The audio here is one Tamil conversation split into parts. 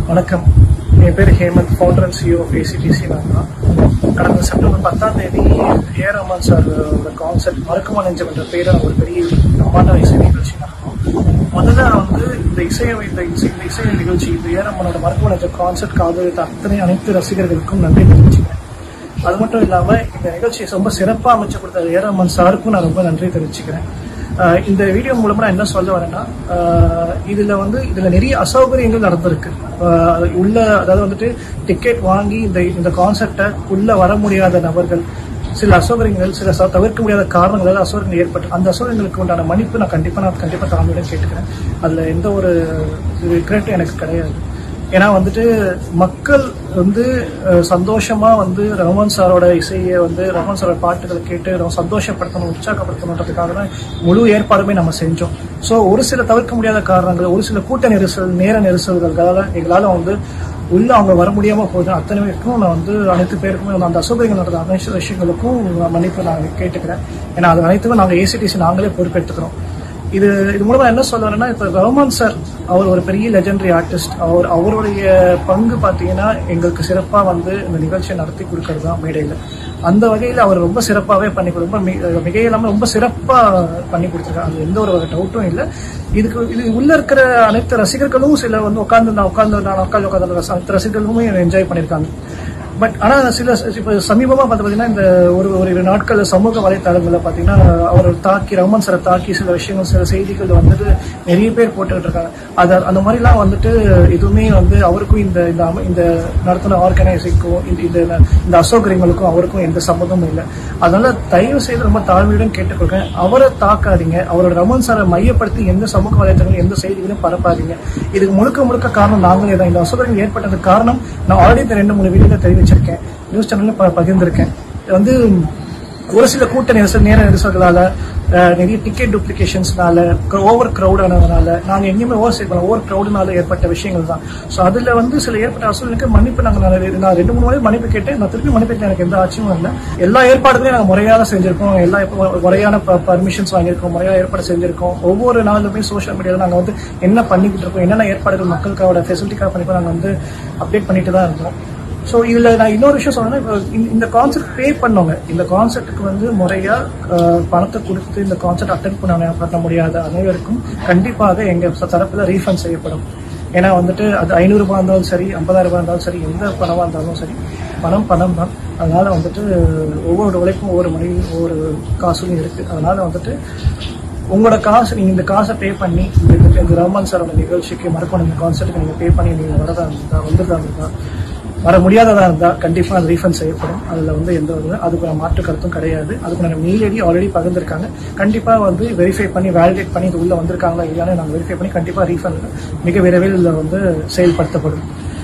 வணக்கம் என் பேர் Hemanth founder and CEO of ACTC நான் தான் கடந்த செப்டம்பர் பத்தாம் தேதி ஏ ரஹ்மான் சார் கான்செப்ட் மறுக்குமா நெஞ்சம் என்ற பேரில் ஒரு பெரிய பிரமாண்ட இசை நிகழ்ச்சி நடக்கும் முதல்ல வந்து இந்த இசை இந்த இசை இந்த இசை நிகழ்ச்சி இந்த ஏ ரஹ்மானோட மறுக்குமா நெஞ்ச கான்செப்ட் காதலித்த அத்தனை அனைத்து ரசிகர்களுக்கும் நன்றி தெரிவிச்சுக்கிறேன் அது மட்டும் இல்லாம இந்த நிகழ்ச்சியை ரொம்ப சிறப்பாக அமைச்சு கொடுத்த ஏ ரஹ்மான் சாருக்கும் நான் ரொம்ப நன்றி தெரிவிச்சுக்கிறேன் ஆஹ் இந்த வீடியோ மூலமா நான் என்ன சொல்ல வரேன்னா ஆஹ் இதுல வந்து இதுல நிறைய அசௌகரியங்கள் நடந்திருக்கு ஆஹ் உள்ள அதாவது வந்துட்டு டிக்கெட் வாங்கி இந்த இந்த கான்செப்டை உள்ள வர முடியாத நபர்கள் சில அசௌகரியங்கள் சில ச- தவிர்க்க முடியாத காரணங்களால அசௌகரியங்கள் ஏற்பட்டு அந்த அசௌகரியங்களுக்கு உண்டான மன்னிப்பு நான் கண்டிப்பா நான் கண்டிப்பா தாழ்மையுடன் கேட்டுக்கிறேன் அதுல எந்த ஒரு ரிக்ரெட்டும் எனக்கு கிடையாது ஏன்னா வந்துட்டு மக்கள் வந்து அஹ், சந்தோஷமா வந்து ரஹ்மான் சாரோட இசையை வந்து ரஹ்மான் சாரோட பாட்டுகளை கேட்டு ரொம்ப சந்தோஷப்படுத்தணும் உற்சாகப்படுத்தணுன்றதுக்காக தான் முழு ஏற்பாடுமே நம்ம செஞ்சோம் ஸோ ஒரு சில தவிர்க்க முடியாத காரணங்கள் ஒரு சில கூட்ட நெரிசல் நேர நெரிசல்களால எங்களால வந்து உள்ள அவங்க வர முடியாம போகுது அத்தனை பேருக்கும் நான் வந்து அனைத்து பேருக்குமே வந்து அந்த அசௌகரியங்கள் நடந்த அனைத்து விஷயங்களுக்கும் நான் மன்னிப்பு நான் கேட்டுக்கிறேன் ஏன்னா அது அனைத்துக்கும் நாங்கள் ஏசிடிசி நாங்களே பொறுப்பெடுத்துக்கிறோம் இது இது மூலமா என்ன சொல்ல வரேன்னா இப்ப ரஹ்மான் சார் அவர் ஒரு பெரிய லெஜெண்டரி ஆர்டிஸ்ட் அவர் அவருடைய பங்கு பாத்தீங்கன்னா எங்களுக்கு சிறப்பா வந்து இந்த நிகழ்ச்சியை நடத்தி கொடுக்கறது தான் மேடையில அந்த வகையில அவர் ரொம்ப சிறப்பாவே பண்ணி கொடு- ரொம்ப மி- மிகையில்லாம ரொம்ப சிறப்பா பண்ணி கொடுத்துருக்காரு அது எந்த ஒரு டவுட்டும் இல்லை இதுக்கு இது உள்ள இருக்கிற அனைத்து ரசிகர்களும் சில வந்து உட்கார்ந்து நான் உட்கார்ந்து நான் உட்கார்ந்து உட்கார்ந்து அனைத்து ரசிகர்களுமே என்ஜாய் பண்ணியிருக்காங்க பட் ஆனா சில இப்ப சமீபமா பார்த்து பாத்தீங்கன்னா இந்த ஒரு ஒரு இரு நாட்கள்ல சமூக வலைத்தளங்கள்ல பாத்தீங்கன்னா அவர் தாக்கி ரமன் சாரை தாக்கி சில விஷயங்கள் சில செய்திகள் வந்துட்டு நிறைய பேர் போட்டுக்கிட்டு இருக்காங்க அது அந்த மாதிரிலாம் வந்துட்டு எதுவுமே வந்து அவருக்கும் இந்த இந்த அம- இந்த நடத்தின ஆர்கனைசிங்க்கும் இந்த இந்த இந்த அசௌகரியங்களுக்கும் அவருக்கும் எந்த சம்மந்தமும் இல்லை அதனால தயவு செய்து ரொம்ப தாழ்மையுடன் கேட்டுக்கொள்கிறேன் அவரை தாக்காதீங்க அவரோட ரமன் சாரை மையப்படுத்தி எந்த சமூக வலைத்தளங்களும் எந்த செய்திகளையும் பரப்பாதீங்க இதுக்கு முழுக்க முழுக்க காரணம் நாங்களே தான் இந்த அசௌகரியம் ஏற்பட்டதுக்கு காரணம் நான் ஆல்ரெடி இந்த ரெண்டு மூணு வீடியோல தெரிவிச்சிருக்கேன் நியூஸ் சேனல்ல ப- பகிர்ந்திருக்கேன் இது வந்து ஒரு சில கூட்ட நெரிசல் நேர நெரிசல்களால அஹ், நிறைய டிக்கெட் டூப்ளிகேஷன்ஸ்னால ஓவர் கிரௌட் ஆனதுனால நாங்க எங்கேயுமே ஓவர் சைட் பண்ணல ஓவர் கிரௌடுனால ஏற்பட்ட விஷயங்கள் தான் ஸோ அதுல வந்து சில ஏற்பட்ட அசூலுக்கு மன்னிப்பு நாங்க நான் நான் ரெண்டு மூணு முறை மன்னிப்பு கேட்டேன் நான் திருப்பி மன்னிப்பு கேட்டேன் எனக்கு எந்த ஆட்சியும் இல்லை எல்லா ஏற்பாடுகளையும் நாங்க முறையாக செஞ்சிருக்கோம் எல்லா எப்ப- முறையான பர்மிஷன்ஸ் வாங்கியிருக்கோம் முறையாக ஏற்பாடு செஞ்சிருக்கோம் ஒவ்வொரு நாளுமே சோஷியல் மீடியாவில் நாங்க வந்து என்ன பண்ணிக்கிட்டு இருக்கோம் என்னென்ன ஏற்பாடுகள் மக்களுக்கான ஃபெசிலிட்டிக்காக பண்ணிக்கோ நாங்க வந்து அப்டேட் பண்ணிட்டு தான் இருக்கோம் ஸோ இதுல நான் இன்னொரு விஷயம் சொல்லணும்னா இப்போ இந்த- இந்த கான்செப்ட் பே பண்ணவங்க இந்த கான்செப்ட்டுக்கு வந்து முறையா அஹ், பணத்தை கொடுத்து இந்த கான்செப்ட் அட்டன் பண்ண பண்ண முடியாத அனைவருக்கும் கண்டிப்பாக எங்க தரப்புல ரீஃபண்ட் செய்யப்படும் ஏன்னா வந்துட்டு அது ஐநூறு ரூபாய் இருந்தாலும் சரி ஐம்பதாயிரம் ரூபாய் இருந்தாலும் சரி எந்த பணமா இருந்தாலும் சரி பணம் பணம் தான் அதனால வந்துட்டு ஒவ்வொரு உழைப்பும் ஒவ்வொரு மணி ஒவ்வொரு காசும் இருக்கு அதனால வந்துட்டு உங்களோட காசு நீங்க இந்த காசை பே பண்ணி இந்த இந்த- இந்த ரஹ்மான் சாரோட நிகழ்ச்சிக்கு மறக்கணும் இந்த கான்செப்ட்டுக்கு நீங்க பே பண்ணி நீங்க வரதா இருந்தா வந்துதான் இருந்தா வர முடியாததா இருந்தா கண்டிப்பா அது ரீஃபண்ட் செய்யப்படும் அதுல வந்து எந்த ஒரு அதுக்கு மாற்று கருத்தும் கிடையாது அதுக்கு நாங்கள் மெயில் ஐடி ஆல்ரெடி பகிர்ந்திருக்காங்க கண்டிப்பா வந்து வெரிஃபை பண்ணி வேலிடேட் பண்ணி இது உள்ள வந்திருக்காங்களா இல்லையான்னு நாங்கள் வெரிஃபை பண்ணி கண்டிப்பா ரீஃபண்ட் மிக விரைவில் இதுல வந்து செயல்படுத்தப்படும்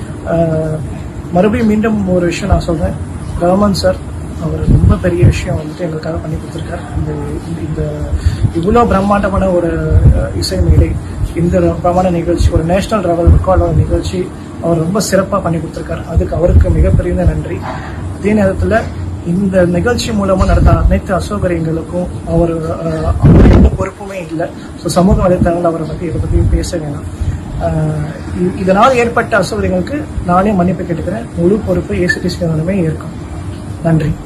ஆஹ், மறுபடியும் மீண்டும் ஒரு விஷயம் நான் சொல்றேன் ரஹ்மான் சார் அவர் ரொம்ப பெரிய விஷயம் வந்துட்டு எங்களுக்காக பண்ணி கொடுத்துருக்காரு இந்த இந்த- இந்த இவ்வளோ பிரம்மாண்டமான ஒரு அஹ், இசை மேடை இந்த பிரமாண்ட நிகழ்ச்சி ஒரு நேஷனல் லெவல் ரெக்கார்டோட நிகழ்ச்சி அவர் ரொம்ப சிறப்பாக பண்ணி கொடுத்துருக்காரு அதுக்கு அவருக்கு மிகப்பெரிய நன்றி அதே நேரத்தில் இந்த நிகழ்ச்சி மூலமா நடந்த அனைத்து அசௌகரியங்களுக்கும் அவர் அஹ், அவருக்கு எந்த பொறுப்புமே இல்லை ஸோ சமூக வலைத்தளங்கள் அவரை பற்றி இதை பற்றியும் பேச வேணாம் அஹ், இ- இதனால் ஏற்பட்ட அசௌகரியங்களுக்கு நானே மன்னிப்பு கேட்டுக்கிறேன் முழு பொறுப்பு ஏசிடிசி நிறுவனமே இருக்கும் நன்றி